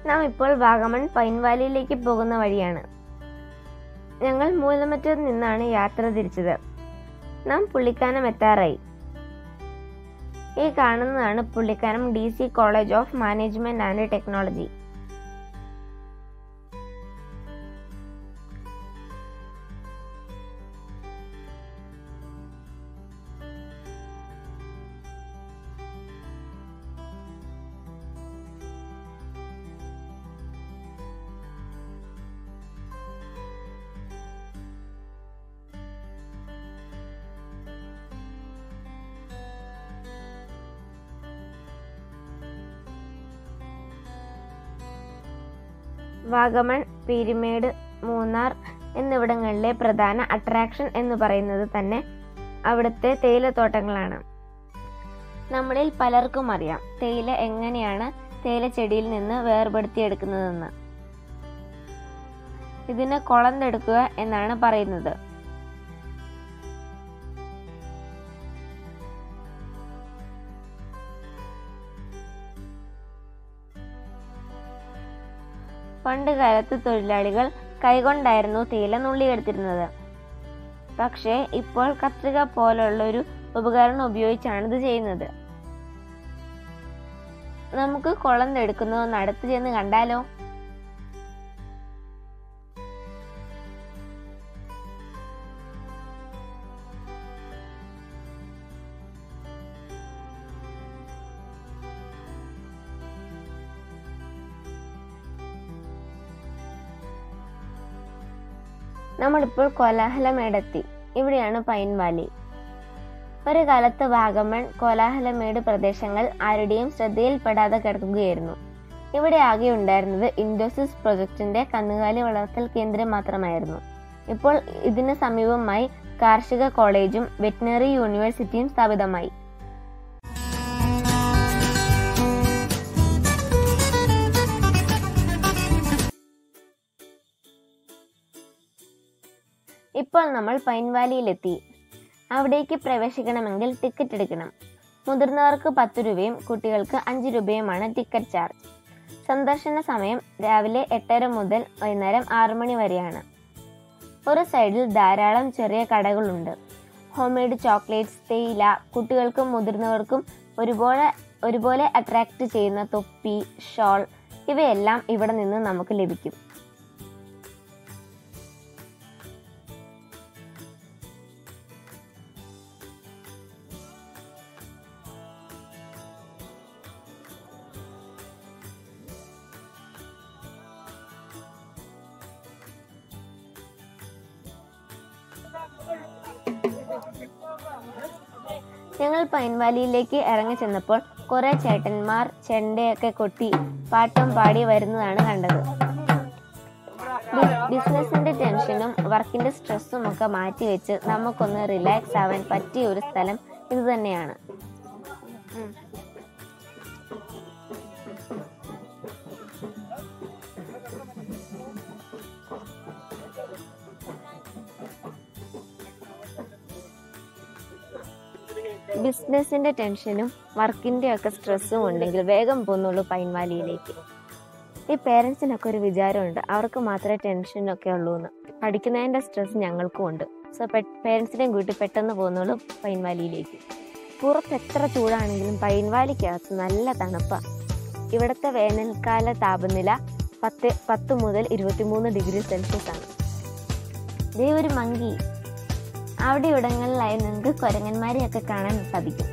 നാം ഇപ്പോൾ വാഗമൺ പൈൻ വാലിയിലേക്ക് പോകുന്ന വഴിയാണ് ഞങ്ങൾ മൂലമറ്റത്ത് നിന്നാണ് യാത്ര തിരിച്ചത് നാം പുള്ളിക്കാനം എത്താറായി ഈ കാണുന്നതാണ് Pullikkanam D C college of management and technology Vagamon Peermade Munnar എന്നിവിടങ്ങളിലെ പ്രധാന അട്രാക്ഷൻ എന്ന് പറയുന്നത് തന്നെ അവിടുത്തെ തേയിലത്തോട്ടങ്ങളാണ് നമ്മളിൽ പലർക്കും അറിയാം തേയില എങ്ങനെയാണ് തേയില ചെടിയിൽ നിന്ന് വേർപെടുത്തിയെടുക്കുന്നതെന്ന് ഇതിന് കൊളന്തെടുക്കുക എന്നാണ് പറയുന്നത് പണ്ട് കാലത്ത് തൊഴിലാളികൾ കൈകൊണ്ടായിരുന്നു തേയില നുള്ളിയെടുത്തിരുന്നത് പക്ഷേ ഇപ്പോൾ കത്രിക പോലുള്ള ഒരു ഉപകരണം ഉപയോഗിച്ചാണ് ഇത് ചെയ്യുന്നത് നമുക്ക് കൊളന്തെടുക്കുന്നത് ഒന്ന് അടുത്ത് ചെന്ന് കണ്ടാലോ നമ്മളിപ്പോൾ കോലാഹലമേടെത്തി ഇവിടെയാണ് പൈൻ വാലി ഒരു കാലത്ത് വാഗമൺ കോലാഹലമേട് പ്രദേശങ്ങൾ ആരുടെയും ശ്രദ്ധയിൽപ്പെടാതെ കിടക്കുകയായിരുന്നു ഇവിടെ ആകെ ഉണ്ടായിരുന്നത് ഇൻഡോസിസ് പ്രൊജക്ടിന്റെ കന്നുകാലി വളർത്തൽ കേന്ദ്രം മാത്രമായിരുന്നു ഇപ്പോൾ ഇതിന് സമീപമായി കാർഷിക കോളേജും വെറ്റിനറി യൂണിവേഴ്സിറ്റിയും സ്ഥാപിതമായി ഇപ്പോൾ നമ്മൾ പൈൻ വാലിയിലെത്തി അവിടേക്ക് പ്രവേശിക്കണമെങ്കിൽ ടിക്കറ്റ് എടുക്കണം മുതിർന്നവർക്ക് പത്ത് രൂപയും കുട്ടികൾക്ക് അഞ്ച് രൂപയുമാണ് ടിക്കറ്റ് ചാർജ് സന്ദർശന സമയം രാവിലെ എട്ടര മുതൽ വൈകുന്നേരം ആറു മണി വരെയാണ് ഒരു സൈഡിൽ ധാരാളം ചെറിയ കടകളുണ്ട് ഹോംമെയ്ഡ് ചോക്ലേറ്റ്സ് തേയില കുട്ടികൾക്കും മുതിർന്നവർക്കും ഒരുപോലെ ഒരുപോലെ അട്രാക്റ്റ് ചെയ്യുന്ന തൊപ്പി ഷോൾ ഇവയെല്ലാം ഇവിടെ നിന്ന് നമുക്ക് ലഭിക്കും ഞങ്ങൾ പൈൻവാലിയിലേക്ക് ഇറങ്ങി ചെന്നപ്പോൾ കുറെ ചേട്ടന്മാർ ചെണ്ടയൊക്കെ കൊട്ടി പാട്ടും പാടി വരുന്നതാണ് കണ്ടത് ബി- ബിസിനസിന്റെ ടെൻഷനും വർക്കിന്റെ സ്ട്രെസ്സും ഒക്കെ മാറ്റി വെച്ച് നമുക്കൊന്ന് റിലാക്സ് ആവാൻ പറ്റിയ ഒരു സ്ഥലം ഇത് തന്നെയാണ് ഉം. ബിസിനസിന്റെ ടെൻഷനും വർക്കിന്റെ ഒക്കെ സ്ട്രെസ്സും ഉണ്ടെങ്കിൽ വേഗം പോന്നുള്ളൂ പൈൻവാലിയിലേക്ക് ഈ പേരൻസിനൊക്കെ ഒരു വിചാരമുണ്ട് അവർക്ക് മാത്രമേ ടെൻഷനൊക്കെ ഉള്ളൂ എന്ന് പഠിക്കുന്നതിന്റെ സ്ട്രെസ് ഞങ്ങൾക്കും ഉണ്ട് സോ പേരൻസിനെയും കൂട്ടി പെട്ടെന്ന് പോകുന്നുള്ളൂ പൈൻവാലിയിലേക്ക് പുറത്ത് എത്ര ചൂടാണെങ്കിലും പൈൻവാലിക്കകത്ത് നല്ല തണുപ്പാണ് ഇവിടുത്തെ വേനൽക്കാല താപനില പത്ത് പത്ത് മുതൽ ഇരുപത്തിമൂന്ന് ഡിഗ്രി സെൽഷ്യസ് ആണ് ദേ ഒരു മങ്കി അവിടെ ഇവിടങ്ങളിലായി നിങ്ങൾക്ക് കുരങ്ങന്മാരെയൊക്കെ കാണാൻ സാധിക്കും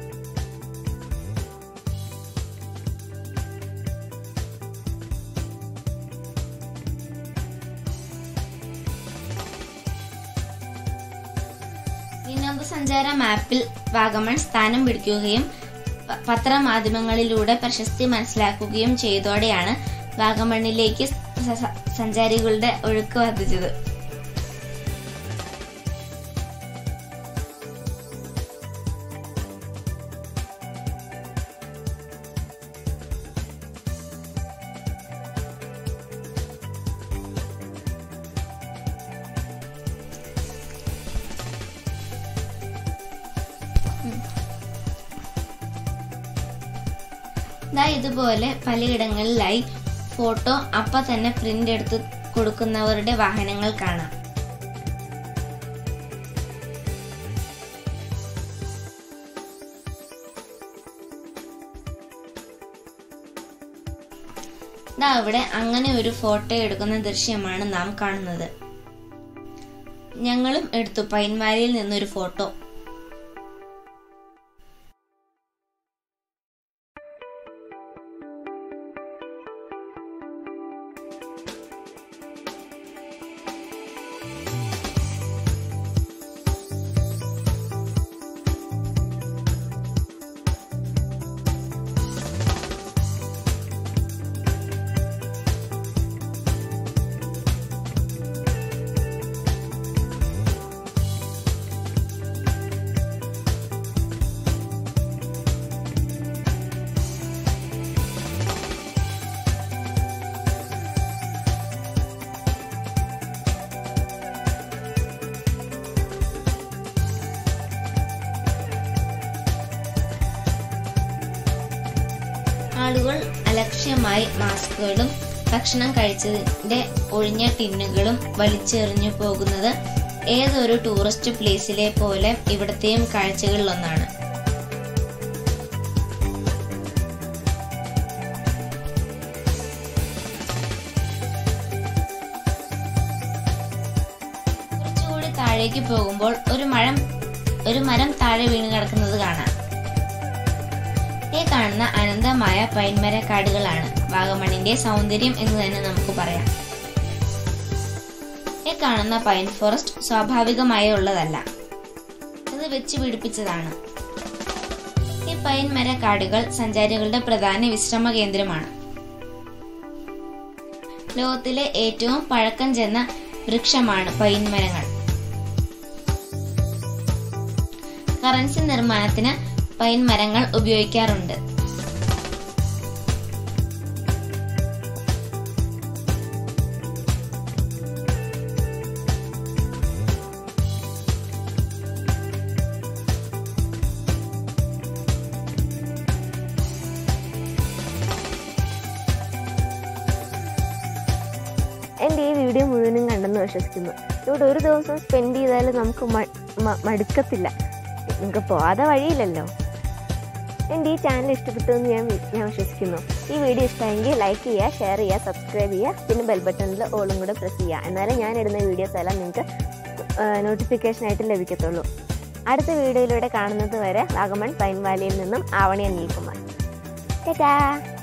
വിനോദസഞ്ചാര മാപ്പിൽ വാഗമൺ സ്ഥാനം പിടിക്കുകയും പ- പത്രമാധ്യമങ്ങളിലൂടെ പ്രശസ്തി മനസ്സിലാക്കുകയും ചെയ്തോടെയാണ് വാഗമണ്ണിലേക്ക് സ- സ- സഞ്ചാരികളുടെ ഒഴുക്ക് വർദ്ധിച്ചത് ദാ ഇതുപോലെ പലയിടങ്ങളിലായി ഫോട്ടോ അപ്പ തന്നെ പ്രിന്റ് എടുത്ത് കൊടുക്കുന്നവരുടെ വാഹനങ്ങൾ കാണാം ദാ അവിടെ അങ്ങനെ ഒരു ഫോട്ടോ എടുക്കുന്ന ദൃശ്യമാണ് നാം കാണുന്നത് ഞങ്ങളും എടുത്തു പൈൻവാലിയിൽ നിന്നൊരു ഫോട്ടോ ആളുകൾ അലക്ഷ്യമായി മാസ്കുകളും ഭക്ഷണം കഴിച്ചതിന്റെ ഒഴിഞ്ഞ ടിന്നുകളും വലിച്ചെറിഞ്ഞു പോകുന്നത് ഏതൊരു ടൂറിസ്റ്റ് പ്ലേസിലെ പോലെ ഇവിടത്തെയും കാഴ്ചകളിലൊന്നാണ് കുറച്ചുകൂടി താഴേക്ക് പോകുമ്പോൾ ഒരു മരം ഒരു മരം താഴെ വീണ് കിടക്കുന്നത് കാണാം ഈ കാണുന്ന അനന്തമായ പൈൻമരക്കാടുകളാണ് വാഗമണിന്റെ സൗന്ദര്യം എന്ന് തന്നെ നമുക്ക് പറയാം ഈ കാണുന്ന പൈൻ ഫോറസ്റ്റ് സ്വാഭാവികമായി ഉള്ളതല്ല ഇത് വെച്ച് പിടിപ്പിച്ചതാണ് ഈ പൈൻ മരക്കാടുകൾ സഞ്ചാരികളുടെ പ്രധാന വിശ്രമ കേന്ദ്രമാണ് ലോകത്തിലെ ഏറ്റവും പഴക്കം ചെന്ന വൃക്ഷമാണ് പൈൻ മരങ്ങൾ കറൻസി നിർമ്മാണത്തിന് പൈൻ മരങ്ങൾ ഉപയോഗിക്കാറുണ്ട് എൻ്റെ ഈ വീഡിയോ മുഴുവനും കണ്ടെന്ന് വിശ്വസിക്കുന്നു ഇവിടെ ഒരു ദിവസം സ്പെൻഡ് ചെയ്താൽ നമുക്ക് മ- മ- മടുക്കത്തില്ല നമുക്ക് പോകാതെ വഴിയില്ലല്ലോ എൻ്റെ ഈ ചാനൽ ഇഷ്ടപ്പെട്ടു എന്ന് ഞാൻ വി- ഞാൻ വിശ്വസിക്കുന്നു ഈ വീഡിയോ ഇഷ്ടമായെങ്കിൽ ലൈക്ക് ചെയ്യുക ഷെയർ ചെയ്യുക സബ്സ്ക്രൈബ് ചെയ്യുക പിന്നെ ബെൽ ബട്ടണിൽ ഓളും കൂടെ പ്രസ് ചെയ്യുക എന്നാലേ ഞാൻ ഇടുന്ന വീഡിയോസ് എല്ലാം നിങ്ങൾക്ക് നോട്ടിഫിക്കേഷൻ ആയിട്ട് ലഭിക്കത്തുള്ളൂ അടുത്ത വീഡിയോയിലൂടെ കാണുന്നത് വരെ വാഗമൺ പൈൻ വാലിയിൽ നിന്നും ആവണി അനിൽകുമാർ ടാറ്റാ